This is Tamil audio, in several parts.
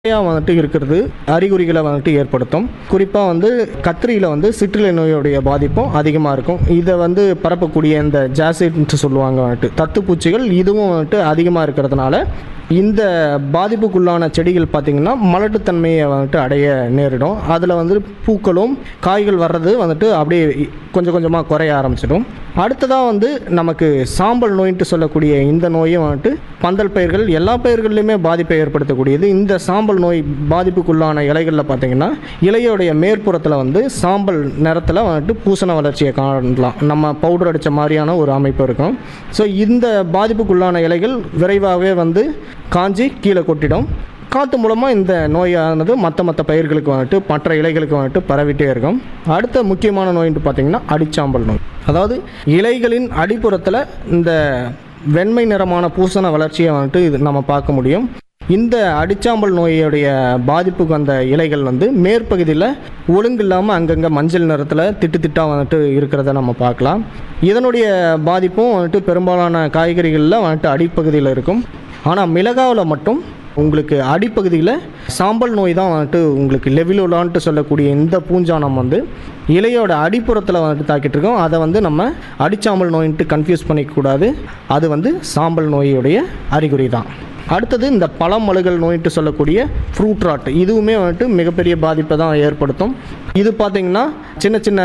நிறையா வந்துட்டு இருக்கிறது அறிகுறிகளை வந்துட்டு ஏற்படுத்தும் குறிப்பாக வந்து கத்திரியில் வந்து சிற்றிலை நோயுடைய பாதிப்பும் அதிகமாக இருக்கும் இதை வந்து பரப்பக்கூடிய இந்த ஜாசிட்ன்ட்டு சொல்லுவாங்க வந்துட்டு தத்துப்பூச்சிகள் இதுவும் வந்துட்டு அதிகமாக இருக்கிறதுனால இந்த பாதிப்புக்குள்ளான செடிகள் பார்த்திங்கன்னா மலட்டுத்தன்மையை வந்துட்டு அடைய நேரிடும் அதில் வந்து பூக்களும் காய்கள் வர்றது வந்துட்டு அப்படியே கொஞ்சம் கொஞ்சமாக குறைய ஆரம்பிச்சிடும் அடுத்ததாக வந்து நமக்கு சாம்பல் நோயின்ட்டு சொல்லக்கூடிய இந்த நோயும் வந்துட்டு பந்தல் பயிர்கள் எல்லா பயிர்கள்லையுமே பாதிப்பை ஏற்படுத்தக்கூடியது இந்த சாம்பல் நோய் பாதிப்புக்குள்ளான இலைகளில் பார்த்தீங்கன்னா இலையோடைய மேற்புறத்தில் வந்து சாம்பல் நிறத்தில் வந்துட்டு பூசண வளர்ச்சியை காணலாம் நம்ம பவுடர் அடித்த மாதிரியான ஒரு அமைப்பு இருக்கும் ஸோ இந்த பாதிப்புக்குள்ளான இலைகள் விரைவாகவே வந்து காஞ்சி கீழே கொட்டிடும் காற்று மூலமாக இந்த நோயானது மற்ற மற்ற பயிர்களுக்கு வந்துட்டு மற்ற இலைகளுக்கு வந்துட்டு பரவிட்டே இருக்கும் அடுத்த முக்கியமான நோயின்ட்டு பார்த்தீங்கன்னா அடிச்சாம்பல் நோய் அதாவது இலைகளின் அடிப்புறத்தில் இந்த வெண்மை நிறமான பூசண வளர்ச்சியை வந்துட்டு இது நம்ம பார்க்க முடியும் இந்த அடிச்சாம்பல் நோயுடைய பாதிப்புக்கு அந்த இலைகள் வந்து மேற்பகுதியில் ஒழுங்கு இல்லாமல் அங்கங்கே மஞ்சள் நிறத்தில் திட்டு திட்டாக வந்துட்டு இருக்கிறத நம்ம பார்க்கலாம் இதனுடைய பாதிப்பும் வந்துட்டு பெரும்பாலான காய்கறிகளில் வந்துட்டு அடிப்பகுதியில் இருக்கும் ஆனால் மிளகாவில் மட்டும் உங்களுக்கு அடிப்பகுதியில் சாம்பல் நோய் தான் வந்துட்டு உங்களுக்கு லெவிலோலான்ட்டு சொல்லக்கூடிய இந்த பூஞ்சானம் வந்து இலையோட அடிப்புறத்தில் வந்துட்டு தாக்கிட்டு இருக்கோம் அதை வந்து நம்ம அடிச்சாம்பல் நோயின்ட்டு கன்ஃபியூஸ் பண்ணிக்கக்கூடாது அது வந்து சாம்பல் நோயுடைய அறிகுறி தான் அடுத்தது இந்த பழமழுகல் நோயிட்டு சொல்லக்கூடிய ஃப்ரூட் ராட் இதுவுமே வந்துட்டு மிகப்பெரிய பாதிப்பை தான் ஏற்படுத்தும் இது பார்த்திங்கன்னா சின்ன சின்ன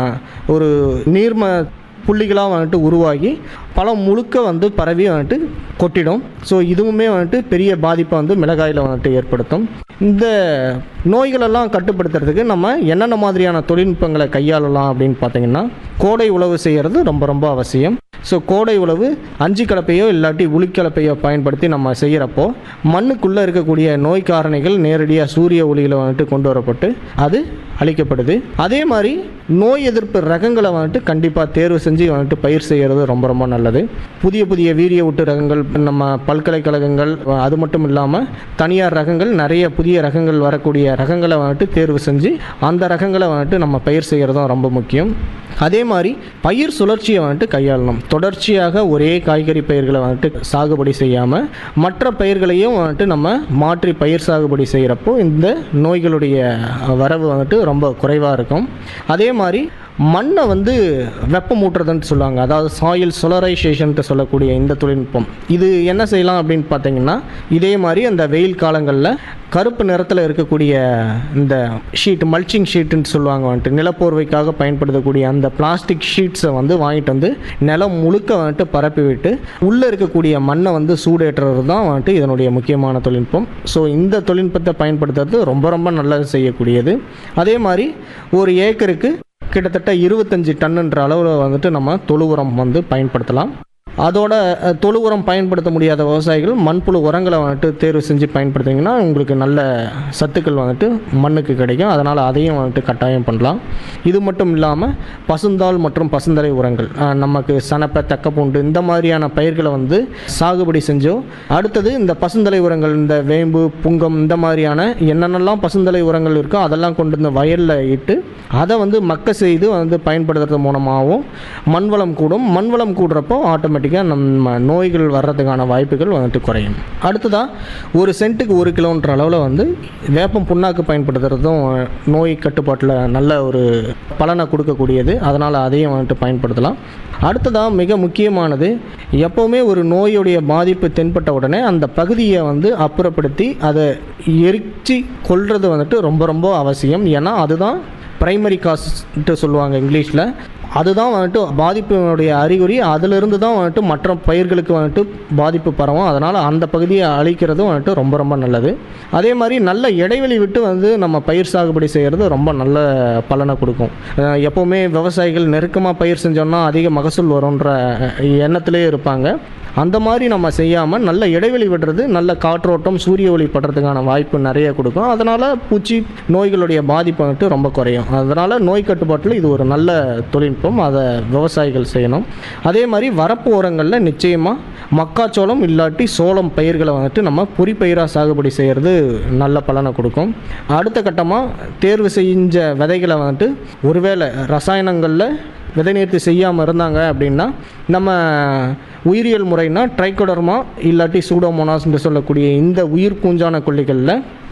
ஒரு நீர்ம புள்ளிகளாக வந்துட்டு உருவாகி பழம் முழுக்க வந்து பரவி வந்துட்டு கொட்டிடும் ஸோ இதுவுமே வந்துட்டு பெரிய பாதிப்பை வந்து மிளகாயில் வந்துட்டு ஏற்படுத்தும் இந்த நோய்களெல்லாம் கட்டுப்படுத்துறதுக்கு நம்ம என்னென்ன மாதிரியான தொழில்நுட்பங்களை கையாளலாம் அப்படின்னு பார்த்தீங்கன்னா கோடை உழவு செய்கிறது ரொம்ப ரொம்ப அவசியம் ஸோ கோடை உழவு அஞ்சு கலப்பையோ இல்லாட்டி உளிக்கலப்பையோ பயன்படுத்தி நம்ம செய்கிறப்போ மண்ணுக்குள்ளே இருக்கக்கூடிய நோய் காரணிகள் நேரடியாக சூரிய ஒளியில் வந்துட்டு கொண்டு வரப்பட்டு அது அழிக்கப்படுது அதே மாதிரி நோய் எதிர்ப்பு ரகங்களை வந்துட்டு கண்டிப்பாக தேர்வு செஞ்சு வந்துட்டு பயிர் செய்கிறது ரொம்ப ரொம்ப நல்லது புதிய புதிய வீரிய ஊட்டு ரகங்கள் நம்ம பல்கலைக்கழகங்கள் அது மட்டும் இல்லாமல் தனியார் ரகங்கள் நிறைய புதிய ரகங்கள் வரக்கூடிய ரகங்களை வந்துட்டு தேர்வு செஞ்சு அந்த ரகங்களை வந்துட்டு நம்ம பயிர் செய்கிறதும் ரொம்ப முக்கியம் அதே மாதிரி பயிர் சுழற்சியை வந்துட்டு கையாளணும் தொடர்ச்சியாக ஒரே காய்கறி பயிர்களை வந்துட்டு சாகுபடி செய்யாமல் மற்ற பயிர்களையும் வந்துட்டு நம்ம மாற்றி பயிர் சாகுபடி செய்கிறப்போ இந்த நோய்களுடைய வரவு வந்துட்டு ரொம்ப குறைவாக இருக்கும் அதே மாதிரி மண்ணை வந்து வெப்பமூட்டுறதுன்னு சொல்லுவாங்க அதாவது சாயில் சொலரைசேஷன்ட்டு சொல்லக்கூடிய இந்த தொழில்நுட்பம் இது என்ன செய்யலாம் அப்படின்னு பார்த்தீங்கன்னா இதே மாதிரி அந்த வெயில் காலங்களில் கருப்பு நிறத்தில் இருக்கக்கூடிய இந்த ஷீட் மல்ச்சிங் ஷீட்டுன்னு சொல்லுவாங்க வந்துட்டு நிலப்போர்வைக்காக பயன்படுத்தக்கூடிய அந்த பிளாஸ்டிக் ஷீட்ஸை வந்து வாங்கிட்டு வந்து நிலம் முழுக்க வந்துட்டு பரப்பி விட்டு உள்ளே இருக்கக்கூடிய மண்ணை வந்து சூடேற்றுறது தான் வந்துட்டு இதனுடைய முக்கியமான தொழில்நுட்பம் ஸோ இந்த தொழில்நுட்பத்தை பயன்படுத்துறது ரொம்ப ரொம்ப நல்லது செய்யக்கூடியது அதே மாதிரி ஒரு ஏக்கருக்கு கிட்டத்தட்ட இருபத்தஞ்சி டன்னுன்ற அளவில் வந்துட்டு நம்ம தொழு உரம் வந்து பயன்படுத்தலாம் அதோட அஹ், தொழு உரம் பயன்படுத்த முடியாத விவசாயிகள் மண்புழு உரங்களை வந்துட்டு தேர்வு செஞ்சு பயன்படுத்திங்கன்னா உங்களுக்கு நல்ல சத்துக்கள் வந்துட்டு மண்ணுக்கு கிடைக்கும் அதனால் அதையும் வந்துட்டு கட்டாயம் பண்ணலாம் இது மட்டும் இல்லாமல் பசுந்தாள் மற்றும் பசுந்தலை உரங்கள் அஹ், நமக்கு சனப்பை தக்கப்பூண்டு இந்த மாதிரியான பயிர்களை வந்து சாகுபடி செஞ்சோம் அடுத்தது இந்த பசுந்தலை உரங்கள் இந்த வேம்பு புங்கம் இந்த மாதிரியான என்னென்னலாம் பசுந்தலை உரங்கள் இருக்கோ அதெல்லாம் கொண்டு இந்த வயலில் இட்டு அதை வந்து மக்க செய்து வந்து பயன்படுத்துறது மூலமாகவும் மண்வளம் கூடும் மண்வளம் கூடுறப்போ ஆட்டோமேட்டிக்காக நம்ம நோய்கள் வர்றதுக்கான வாய்ப்புகள் வந்துட்டு குறையும் அடுத்ததாக ஒரு சென்ட்டுக்கு ஒரு கிலோன்ற அளவில் வந்து வேப்பம் புண்ணாக்கு பயன்படுத்துறதும் நோய் கட்டுப்பாட்டில் நல்ல ஒரு பலனை கொடுக்கக்கூடியது அதனால் அதையும் வந்துட்டு பயன்படுத்தலாம் அடுத்ததாக மிக முக்கியமானது எப்போவுமே ஒரு நோயுடைய பாதிப்பு தென்பட்ட உடனே அந்த பகுதியை வந்து அப்புறப்படுத்தி அதை எரிச்சு கொல்றது வந்துட்டு ரொம்ப ரொம்ப அவசியம் ஏன்னா அதுதான் பிரைமரி காஸ்ட்டு சொல்லுவாங்க இங்கிலீஷில் அதுதான் வந்துட்டு பாதிப்பினுடைய அறிகுறி அதிலிருந்து தான் வந்துட்டு மற்ற பயிர்களுக்கு வந்துட்டு பாதிப்பு பரவும் அதனால் அந்த பகுதியை அழிக்கிறதும் வந்துட்டு ரொம்ப ரொம்ப நல்லது அதே மாதிரி நல்ல இடைவெளி விட்டு வந்து நம்ம பயிர் சாகுபடி செய்கிறது ரொம்ப நல்ல பலனை கொடுக்கும் அஹ் எப்போவுமே விவசாயிகள் நெருக்கமாக பயிர் செஞ்சோம்னா அதிக மகசூல் வரும்ன்ற எண்ணத்திலே இருப்பாங்க அந்த மாதிரி நம்ம செய்யாமல் நல்ல இடைவெளி விடுறது நல்ல காற்றோட்டம் சூரிய ஒளி படுறதுக்கான வாய்ப்பு நிறைய கொடுக்கும் அதனால் பூச்சி நோய்களுடைய பாதிப்பு வந்துட்டு ரொம்ப குறையும் அதனால் நோய் கட்டுப்பாட்டில் இது ஒரு நல்ல தொழில்நுட்பம் அதை விவசாயிகள் செய்யணும் அதே மாதிரி வரப்பு ஓரங்களில் நிச்சயமாக மக்காச்சோளம் இல்லாட்டி சோளம் பயிர்களை வந்துட்டு நம்ம பொறிப்பயிராக சாகுபடி செய்கிறது நல்ல பலனை கொடுக்கும் அடுத்த கட்டமாக தேர்வு செஞ்ச விதைகளை வந்துட்டு ஒருவேளை ரசாயனங்களில் விதை நேர்த்தி செய்யாமல் இருந்தாங்க அப்படின்னா நம்ம உயிரியல் முறைனா ட்ரைகோடர்மா இல்லாட்டி சூடோமோனாஸ்ன்னு சொல்லக்கூடிய இந்த உயிர் பூஞ்சான கொல்லிகளில்